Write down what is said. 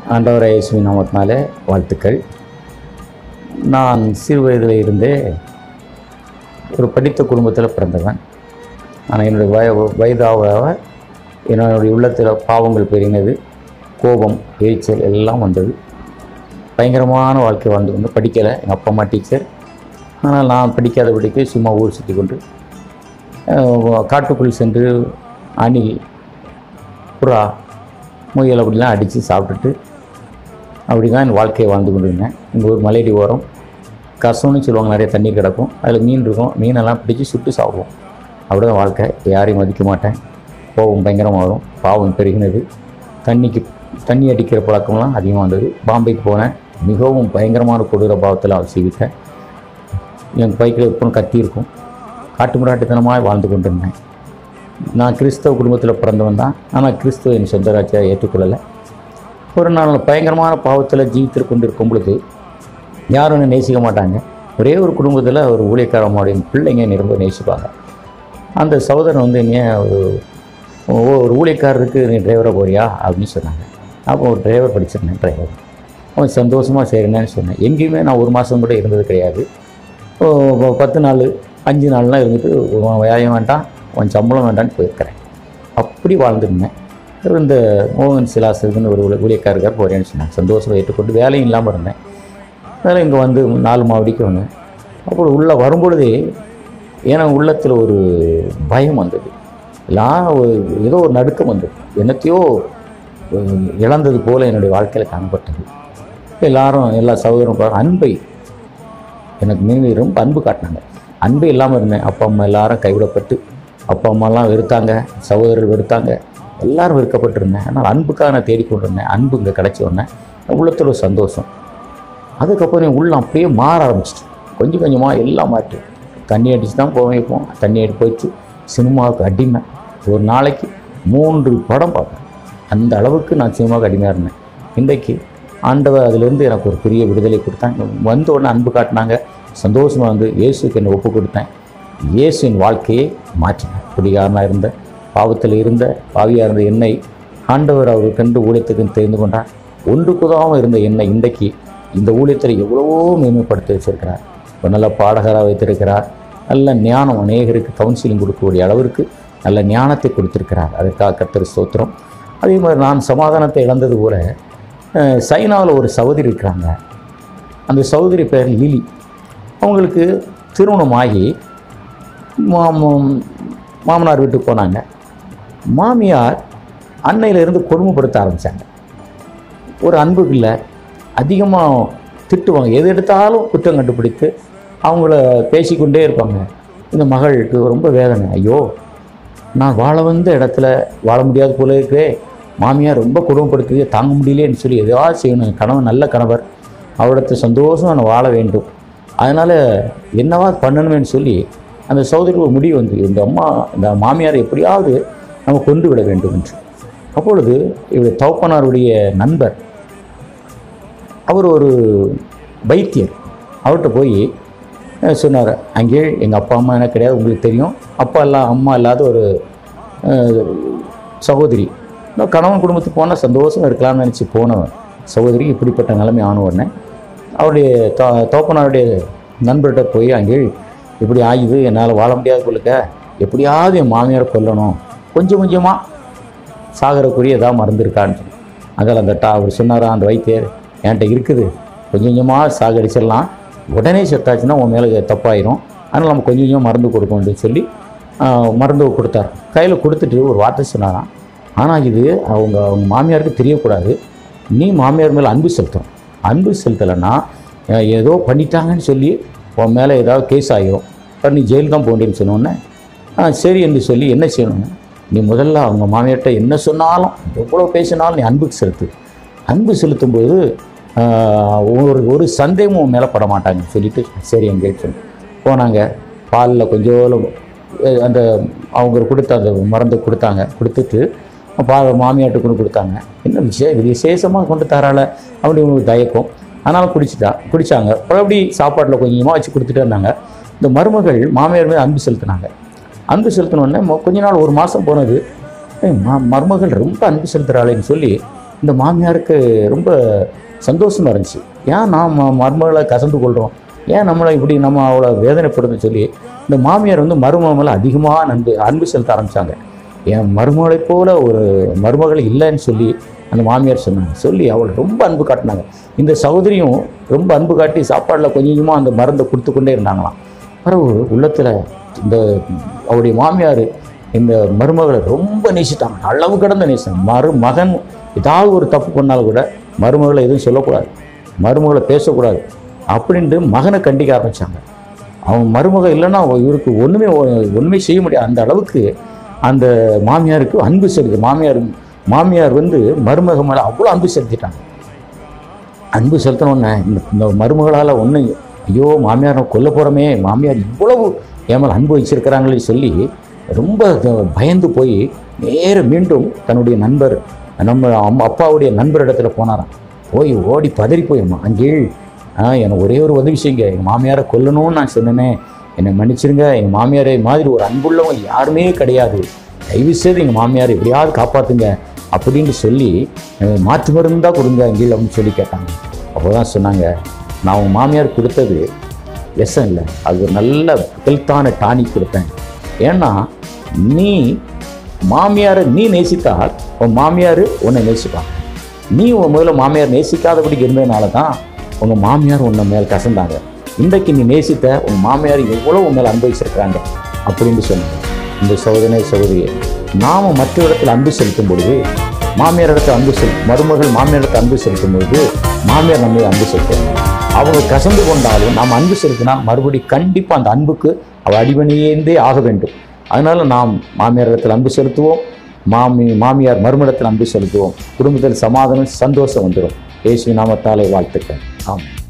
ஆண்டவர் இயேசுவின் நாமத்தினாலே வாழ்த்துக்கள் நான் சிறு வயதில் இருந்தே ஒரு படித்த குடும்பத்தில் பிறந்தவன் ஆனால் என்னுடைய வய வயதாக என்னுடைய உள்ளத்தில் பாவங்கள் பெருகினது கோபம் எரிச்சல் எல்லாம் வந்தது பயங்கரமான வாழ்க்கை வாழ்ந்து கொண்டு படிக்கலை எங்கள் அப்பா அம்மா டீச்சர் ஆனால் நான் படிக்காதபடிக்கு சும்மா ஊர் சுற்றி கொண்டு அஹ், காட்டுக்குள் சென்று அணில் புறா முயல் அப்படிலாம் அடித்து சாப்பிட்டுட்டு அப்படி தான் என் வாழ்க்கையை வாழ்ந்து கொண்டிருந்தேன் இங்கே ஒரு மலையடி ஓரம் கசம்னு சொல்லுவாங்க நிறைய தண்ணீர் கிடக்கும் அதில் மீன் இருக்கும் மீனெல்லாம் பிடிச்சி சுட்டு சாப்பிடுவோம் அப்படி தான் வாழ்க்கை யாரையும் மதிக்க மாட்டேன் கோபம் பயங்கரமாக வரும் பாவம் பெருகினது தண்ணிக்கு தண்ணி அடிக்கிற பழக்கம்லாம் அதிகமாக வந்தது பாம்பேக்கு போனேன் மிகவும் பயங்கரமான கொடூர பாவத்தில் அவர் சீவித்தேன் என் பைக்கில் எப்பவும் கத்தி இருக்கும் காட்டு முராட்டித்தனமாக வாழ்ந்து கொண்டிருந்தேன் நான் கிறிஸ்தவ குடும்பத்தில் பிறந்தவன் தான் ஆனால் கிறிஸ்துவ என் சொந்த ராஜ்யாக ஏற்றுக்கொள்ளலை ஒரு நாள் பயங்கரமான பாவத்தில் ஜீவித்து கொண்டு இருக்கும் பொழுது யாரும் என்னை நேசிக்க மாட்டாங்க ஒரே ஒரு குடும்பத்தில் ஒரு ஊழியக்காரமாவுடைய பிள்ளைங்க என்னை ரொம்ப நேசிப்பாங்க அந்த சகோதரன் வந்து என்னைய ஒரு ஓ- ஒரு ஊழியக்காரருக்கு நீ டிரைவராக போறியா அப்படின்னு சொன்னாங்க அப்போ ஒரு டிரைவர் படிச்சிருந்தேன் டிரைவர் அவன் சந்தோஷமாக செய்கிறேன்னு சொன்னேன் எங்கேயுமே நான் ஒரு மாதம் கூட இருந்தது கிடையாது ஓ, ஓ, பத்து நாள் அஞ்சு நாள்லாம் இருந்துட்டு உன் வேலையும் வேண்டாம் உன் சம்பளம் வேண்டாம்னு போயிருக்கிறேன் அப்படி வாழ்ந்துருந்தேன் அப்புறம் இந்த மோகன் சிலாசருக்குன்னு ஒரு ஊழிய- ஊழியக்காரர் போகிறேன்னு சொன்னாங்க சந்தோஷமாக ஏற்றுக்கொண்டு வேலையும் இல்லாமல் இருந்தேன் அதனால் இங்கே வந்து நாலு மாவடிக்கு வந்தேன் அப்போ உள்ளே வரும்பொழுதே எனக்கு உள்ளத்தில் ஒரு பயம் வந்தது எல்லாம் ஒரு- ஏதோ ஒரு நடுக்கம் வந்தது என்னத்தையோ அஹ், இழந்தது போல் என்னுடைய வாழ்க்கையில் காணப்பட்டது எல்லாரும் எல்லா சகோதரரும் பாரு, அன்பை எனக்கு மீறி ரொம்ப அன்பு காட்டினாங்க அன்பே இல்லாமல் இருந்தேன் அப்பா அம்மா எல்லாரும் கைவிடப்பட்டு அப்பா அம்மாலாம் வெறுத்தாங்க சகோதரர்கள் வெறுத்தாங்க எல்லாரும் வெறுக்கப்பட்டிருந்தேன் ஆனால் அன்புக்காக நான் தேடிக்கொண்டு இருந்தேன் அன்பு இங்கே கிடச்சி வந்தேன் உள்ளத்தில் ஒரு சந்தோஷம் அதுக்கப்புறம் என் உள்ள அப்படியே மாற ஆரம்பிச்சிட்டு கொஞ்சம் கொஞ்சமாக எல்லாம் மாற்றி தண்ணி அடித்து தான் போவேன் இப்போ தண்ணி அடி போயிடுச்சு சினிமாவுக்கு அடிமை ஒரு நாளைக்கு மூன்று படம் பார்ப்பேன் அந்த அளவுக்கு நான் சினிமாவுக்கு அடிமையாக இருந்தேன் இன்றைக்கு ஆண்டவர் அதிலிருந்து எனக்கு ஒரு பெரிய விடுதலை கொடுத்தாங்க வந்த உடனே அன்பு காட்டினாங்க சந்தோஷமாக வந்து இயேசுக்கு என்னை ஒப்பு கொடுத்தேன் இயேசுவின் வாழ்க்கையை மாற்றினேன் குடிகாரனாக இருந்த பாவத்தில் இருந்த பாவியாக இருந்த என்னை ஆண்டவர் அவர் கண்டு ஊழியத்துக்கு தெரிந்து கொண்டார் ஒன்றுக்கு உதவாமல் இருந்த என்னை இன்றைக்கு இந்த ஊழியத்தில் எவ்வளவோ மேன்மைப்படுத்தி வச்சிருக்கிறார் ஒரு நல்ல பாடகராக வைத்திருக்கிறார் நல்ல ஞானம் அநேகருக்கு கவுன்சிலிங் கொடுக்கக்கூடிய அளவிற்கு நல்ல ஞானத்தை கொடுத்திருக்கிறார் அதற்காக கர்த்தர் ஸ்தோத்திரம் அதே மாதிரி நான் சமாதானத்தை இழந்தது போல அஹ், சைனாவில் ஒரு சகோதரி இருக்கிறாங்க அந்த சகோதரி பேர் லிலி அவங்களுக்கு திருமணமாகி மாம- மாமனார் வீட்டுக்கு போனாங்க மாமியார் அன்னையிலிருந்து கொடுமைப்படுத்த ஆரம்பித்தாங்க ஒரு அன்புக்கு இல்லை அதிகமாக திட்டுவாங்க எது எடுத்தாலும் குற்றம் கண்டுபிடித்து அவங்கள பேசிக்கொண்டே இருப்பாங்க இந்த மகளுக்கு ரொம்ப வேதனை ஐயோ நான் வாழ வந்த இடத்துல வாழ முடியாது போல இருக்கே மாமியார் ரொம்ப கொடுமைப்படுத்துதே தாங்க முடியலேன்னு சொல்லி எதாவது செய்யணும் கணவன் நல்ல கணவர் அவரிடத்து சந்தோஷம் நான் வாழ வேண்டும் அதனால் என்னவா பண்ணணுமேன்னு சொல்லி அந்த சகோதரி ஒரு முடிவு வந்து இந்த அம்மா இந்த மாமியாரை எப்படியாவது நம்ம கொண்டு விட வேண்டும் என்று அப்பொழுது இவருடைய தகப்பனாருடைய நண்பர் அவர் ஒரு வைத்தியர் அவர்கிட்ட போய் அஹ், சொன்னார் அங்கே எங்கள் அப்பா அம்மா எனக்கு கிடையாது உங்களுக்கு தெரியும் அப்பா எல்லாம் அம்மா இல்லாத ஒரு அஹ், சகோதரி இன்னும் கணவன் குடும்பத்துக்கு போனால் சந்தோஷம் இருக்கலாம்னு நினச்சி போனவன் சகோதரி இப்படிப்பட்ட நிலைமை ஆன உடனே அவருடைய த தோப்பனாருடைய நண்பர்கிட்ட போய் அங்கே இப்படி ஆயுது என்னால் வாழ முடியாது போலுக்க எப்படியாவது என் மாமியாரை கொல்லணும் கொஞ்சம் கொஞ்சமாக சாகரக்குரிய ஏதாவது மருந்து இருக்கான்னு சொல்லி அதில் அந்த டா அவர் சொன்னாரா அந்த வைத்தியர் என்கிட்ட இருக்குது கொஞ்சம் கொஞ்சமாக சாகடிச்சிடலாம் உடனே செத்தாச்சுன்னா உன் மேலே தப்பாயிரும் அதனால் நம்ம கொஞ்சம் கொஞ்சமாக மருந்து கொடுக்கணும்னு சொல்லி ஆஹ், மருந்து கொடுத்தார் கையில் கொடுத்துட்டு ஒரு வார்த்தை சொன்னாராம் ஆனால் இது அவங்க அவங்க மாமியாருக்கு தெரியக்கூடாது நீ மாமியார் மேலே அன்பு செலுத்தணும் அன்பு செலுத்தலைன்னா அஹ், ஏதோ பண்ணிட்டாங்கன்னு சொல்லி உன் மேலே ஏதாவது கேஸ் ஆகிரும் அப்புறம் நீ ஜெயில் தான் போகணுன்னு சொன்னோன்னே ஆ சரி என்று சொல்லி என்ன செய்யணும்னு நீ முதல்ல அவங்க மாமியார்கிட்ட என்ன சொன்னாலும் எவ்வளோ பேசினாலும் நீ அன்புக்கு செலுத்து அன்பு செலுத்தும்போது ஆ, ஒரு ஒரு சந்தேகமும் உன் மேலே பட மாட்டாங்கன்னு சொல்லிட்டு சரி எங்கே சொல்லி போனாங்க பாலில் கொஞ்சம் அஹ், அந்த அவங்க கொடுத்த அந்த மருந்து கொடுத்தாங்க கொடுத்துட்டு பா மாமியார்ட்ட கொண்டு கொடுத்தாங்க என்ன விசே விசேஷமாக கொண்டு தரால அப்படி உங்களுக்கு தயக்கம் அதனால் குடிச்சிட்டா குடித்தாங்க அப்படி சாப்பாட்டில் கொஞ்சமாக வச்சு கொடுத்துட்டே இருந்தாங்க இந்த மருமகள் மாமியார் மீது அன்பு செலுத்தினாங்க அன்பு செலுத்தின உடனே மொ- கொஞ்ச நாள் ஒரு மாதம் போனது ஏய், ம மருமகள் ரொம்ப அன்பு செலுத்துகிறாளேன்னு சொல்லி இந்த மாமியாருக்கு ரொம்ப சந்தோஷமா இருந்துச்சு ஏன் நாம் ம- மருமகளை கசந்து கொள்கிறோம் ஏன் நம்மளை இப்படி நம்ம அவளை வேதனைப்படுதுன்னு சொல்லி இந்த மாமியார் வந்து மருமக மேலே அதிகமாக அன்பு அன்பு செலுத்த ஆரம்பித்தாங்க என் மருமகளைப் போல ஒரு மருமகள் இல்லைன்னு சொல்லி அந்த மாமியார் சொன்னாங்க சொல்லி அவளை ரொம்ப அன்பு காட்டினாங்க இந்த சகோதரியும் ரொம்ப அன்பு காட்டி சாப்பாடில் கொஞ்சம் கொஞ்சமாக அந்த மருந்தை கொடுத்து கொண்டே இருந்தாங்களாம் பிறகு உள்ளத்தில் இந்த அவருடைய மாமியார் இந்த மருமகளை ரொம்ப நேசிட்டாங்க அளவு கடந்த நேசித்தாங்க மருமகன் ஏதாவது ஒரு தப்பு பண்ணாலும் கூட மருமகளை எதுவும் சொல்லக்கூடாது மருமகளை பேசக்கூடாது அப்படின்ட்டு மகனை கண்டிக்க ஆரம்பித்தாங்க அவன் மருமக இல்லைன்னா அவ- இவருக்கு ஒன்றுமே ஒன்றுமே செய்ய முடியாது அந்த அளவுக்கு அந்த மாமியாருக்கு அன்பு செலுத்து மாமியார் மாமியார் வந்து மருமக மேலே அவ்வளோ அன்பு செலுத்திட்டாங்க அன்பு செலுத்தணுன்னே இந்த இந்த மருமகளால் ஒன்று ஐயோ மாமியார் நம்ம கொல்ல போகிறோமே மாமியார் இவ்வளவு என் மேலே அன்பு வச்சிருக்கிறாங்களே சொல்லி ரொம்ப த- பயந்து போய் நேர மீண்டும் தன்னுடைய நண்பர் நம்ம அம்மா அப்பாவுடைய நண்பர் இடத்துல போனாராம் போய் ஓடி பதறி போய் அங்கேள் ஆ எனக்கு ஒரே ஒரு உதவி செய்யுங்க எங்கள் மாமியாரை கொல்லணும்னு நான் சொன்னேனே என்னை மன்னிச்சிருங்க எங்கள் மாமியாரை மாதிரி ஒரு அன்புள்ளவங்க யாருமே கிடையாது தயவு செய்து எங்கள் மாமியாரை எப்படியாவது காப்பாற்றுங்க அப்படின்னு சொல்லி அஹ், மாற்று மருந்து தான் கொடுங்க அங்கேயில் அப்படின்னு சொல்லி கேட்டாங்க அப்போ தான் சொன்னாங்க நான் உன் மாமியார் கொடுத்தது விஷம் இல்லை அது ஒரு நல்ல ஹெல்த்தான டானிக் கொடுத்தேன் ஏன்னா நீ மாமியாரை நீ நேசித்தால் உன் மாமியார் உன்னை நேசிப்பாங்க நீ உன் முதல்ல மாமியார் நேசிக்காதபடிக்கு இருந்ததுனால தான் உங்கள் மாமியார் உன்னை மேல் கசந்தாங்க இன்றைக்கு நீ நேசித்த உன் மாமியார் எவ்வளோ உன் மேல் அனுபவிச்சிருக்கிறாங்க அப்படின்னு சொன்னாங்க இந்த சோதனை சகோதரியை நாம் மற்ற இடத்துல அன்பு செலுத்தும் பொழுது மாமியார் இடத்துல அன்பு செல் மருமகள் மாமியார் இடத்துல அன்பு செலுத்தும் பொழுது மாமியார் நம்ம மீது அன்பு செலுத்துவாங்க அவங்க கசந்து கொண்டாலும் நாம் அன்பு செலுத்தினா மறுபடி கண்டிப்பாக அந்த அன்புக்கு அவள் அடிபணியேந்தே ஆக வேண்டும் அதனால் நாம் மாமியார் இடத்தில் அன்பு செலுத்துவோம் மாமி மாமியார் மருமடத்தில் அன்பு செலுத்துவோம் குடும்பத்தில் சமாதானம் சந்தோஷம் வந்துடும் இயேசு நாமத்தாலே வாழ்த்துக்கள் ஆமாம்